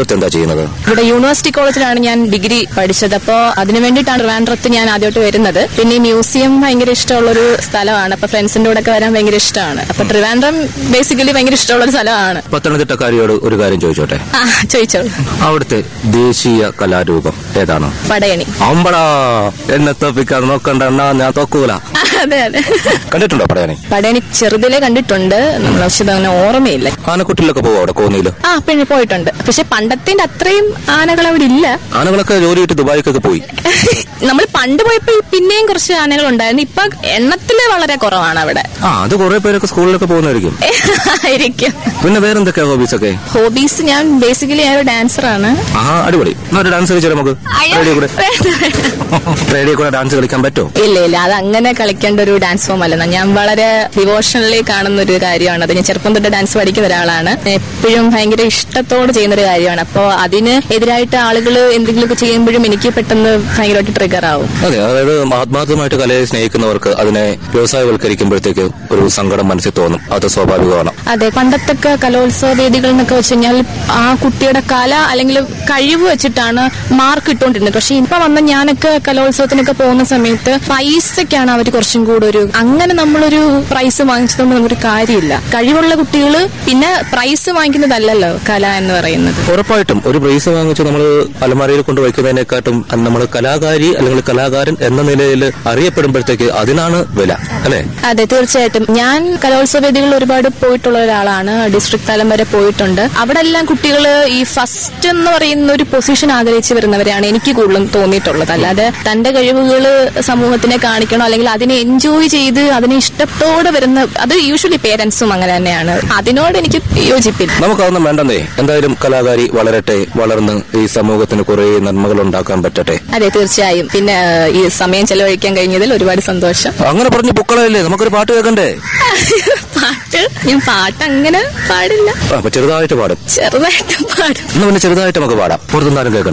തിരുവനന്തപുരത്ത് എന്താ ചെയ്യുന്നത് ഇവിടെ യൂണിവേഴ്സിറ്റി കോളേജിലാണ് ഞാൻ ഡിഗ്രി പഠിച്ചത് അപ്പോൾ അതിനു വേണ്ടിയിട്ടാണ് ട്രിവാൻഡ്രത്ത് ഞാൻ ആദ്യമായിട്ട് വരുന്നത് പിന്നെ ഈ മ്യൂസിയം ഭയങ്കര ഇഷ്ടമുള്ളൊരു സ്ഥലമാണ് അപ്പൊ ഫ്രണ്ട്സിന്റെ കൂടെ ഒക്കെ വരാൻ ഭയങ്കര ഇഷ്ടമാണ് അപ്പൊ ട്രിവാൻഡ്രം ബേസിക്കലി ഭയങ്കര ഇഷ്ടമുള്ള ഒരു സ്ഥലമാണ് പത്തനംതിട്ടക്കാരിയോട് ഒരു കാര്യം ചോദിച്ചോട്ടെ ആ ചോദിച്ചോളൂ അവിടുത്തെ ദേശീയ കലാരൂപം ഏതാണ് പടയണി അമ്പടാ എന്നെ തോപ്പിക്കാൻ നോക്കണ്ട അണ്ണാ, ഞാൻ തോക്കൂല ആ, അതെ അതെ കണ്ടിട്ടുണ്ടോ പടയാണി പടയണി ചെറുതിലെ കണ്ടിട്ടുണ്ട് നമ്മൾ പക്ഷെ അങ്ങനെ ഓർമ്മയില്ല ആനക്കുട്ടിലൊക്കെ പോവോ അവിടെ കോന്നിയില് ആ പിന്നെ പോയിട്ടുണ്ട് പക്ഷെ പണ്ടത്തിന്റെ അത്രയും ആനകൾ അവിടെ ഇല്ല ആനകളൊക്കെ ജോലി കിട്ടി ദുബായിക്കൊക്കെ പോയി നമ്മൾ പണ്ട് പോയപ്പോൾ പിന്നെയും കുറച്ച് ആനകൾ ഉണ്ടായിരുന്നു ഇപ്പൊ എണ്ണത്തില് വളരെ കുറവാണ് അവിടെ ആ അത് കുറെ പേരൊക്കെ സ്കൂളിലൊക്കെ പോകുന്നതായിരിക്കും ആയിരിക്കും പിന്നെ വേറെന്തൊക്കെയാ ഹോബീസ് ഒക്കെ ഹോബീസ് ഞാൻ ബേസിക്കലി ഞാൻ ഒരു ഡാൻസർ ആണ് ആ അടിപൊളി എന്നാ ഒരു ഡാൻസ് കളിച്ചാലോ നമുക്ക് റേഡിയോ കൂടെ വേണ്ട, വേണ്ട. റേഡിയോ കൂടെ ഡാൻസ് കളിക്കാൻ പറ്റുമോ ഇല്ല ഇല്ല അത് അങ്ങനെ കളിക്കേണ്ട ഒരു ഡാൻസ് ഫോം അല്ല ഞാൻ വളരെ ഡിവോഷണലി കാണുന്ന ഒരു കാര്യമാണ് അത് ഞാൻ ചെറുപ്പം തൊട്ട് ഡാൻസ് പഠിക്കുന്ന ഒരാളാണ് എപ്പോഴും ഭയങ്കര ഇഷ്ടത്തോടെ ചെയ്യുന്ന ഒരു കാര്യമാണ് അപ്പോൾ അതിന് എതിരായിട്ട് ആളുകൾ എന്തെങ്കിലുമൊക്കെ ചെയ്യുമ്പോഴും എനിക്ക് പെട്ടെന്ന് ഭയങ്കരമായിട്ട് ട്രിഗർ ആവും അതെ അതായത് ആത്മാർത്ഥമായിട്ട് കലയെ സ്നേഹിക്കുന്നവർക്ക് അതിനെ വ്യവസായവൽക്കരിക്കുമ്പോഴത്തേക്ക് ഒരു സങ്കടം മനസ്സിൽ തോന്നും അത് സ്വാഭാവികമാണ് അതെ പണ്ടത്തൊക്കെ കലോത്സവ വേദികൾ എന്നൊക്കെ വെച്ച് കഴിഞ്ഞാൽ ആ കുട്ടിയുടെ കല അല്ലെങ്കിൽ കഴിവ് വെച്ചിട്ടാണ് മാർക്ക് ഇട്ടുകൊണ്ടിരുന്നത് പക്ഷെ ഇപ്പൊ വന്ന ഞാനൊക്കെ കലോത്സവത്തിനൊക്കെ പോകുന്ന സമയത്ത് പൈസക്കാണ് അവർ കുറച്ചും കൂടെ ഒരു അങ്ങനെ നമ്മളൊരു പ്രൈസ് വാങ്ങിച്ചതുകൊണ്ട് നമുക്കൊരു കാര്യമില്ല കഴിവുള്ള കുട്ടികൾ പിന്നെ പ്രൈസ് വാങ്ങിക്കുന്നതല്ലല്ലോ കല എന്ന് പറയുന്നത് ഉറപ്പായിട്ടും ഒരു പ്രൈസ് വാങ്ങിച്ച് നമ്മൾ അലമാരയിൽ കൊണ്ട് വയ്ക്കുന്നതിനെക്കാട്ടും നമ്മൾ കലാകാരി അല്ലെങ്കിൽ കലാകാരൻ എന്ന നിലയിൽ അറിയപ്പെടുമ്പോഴത്തേക്ക് അതിനാണ് വില അല്ലെ അതെ തീർച്ചയായിട്ടും ഞാൻ കലോത്സവ വേദികളിൽ ഒരുപാട് പോയിട്ടുള്ള ഒരാളാണ് ഡിസ്ട്രിക്ട് തലം വരെ പോയിട്ടുണ്ട് അവിടെ എല്ലാം കുട്ടികൾ ഈ ഫസ്റ്റ് എന്ന് പറയുന്ന ഒരു പൊസിഷൻ ആഗ്രഹിച്ച് വരുന്നവരെയാണ് എനിക്ക് കൂടുതലും തോന്നിയിട്ടുള്ളത് അല്ലാതെ തന്റെ കഴിവുകൾ സമൂഹത്തിനെ കാണിക്കണോ അല്ലെങ്കിൽ അതിനെ എൻജോയ് ചെയ്ത് അതിനെ ഇഷ്ടത്തോടെ വരുന്ന അത് യൂഷ്വലി പേരൻസും അങ്ങനെ തന്നെയാണ് അതിനോട് എനിക്ക് യോജിപ്പില്ല നമുക്കതൊന്നും വേണ്ടെന്നേ എന്തായാലും കലാകാരി വളരട്ടെ വളർന്ന് ഈ സമൂഹത്തിന് കുറെ നന്മകൾ ഉണ്ടാക്കാൻ പറ്റട്ടെ അതെ തീർച്ചയായും പിന്നെ ഏഹ്, ഈ സമയം ചെലവഴിക്കാൻ കഴിഞ്ഞതിൽ ഒരുപാട് സന്തോഷം അങ്ങനെ പറഞ്ഞ് പൊക്കളല്ലേ നമുക്കൊരു പാട്ട് കേൾക്കണ്ടേ പാട്ട് ഞാൻ പാട്ട് അങ്ങനെ പാടില്ല ആ, അപ്പൊ ചെറുതായിട്ട് പാടും ചെറുതായിട്ട് പാടും എന്നാ പിന്നെ ചെറുതായിട്ട് നമുക്ക് പാടാം പുറത്തുനിന്നാരും കേൾക്കണ്ട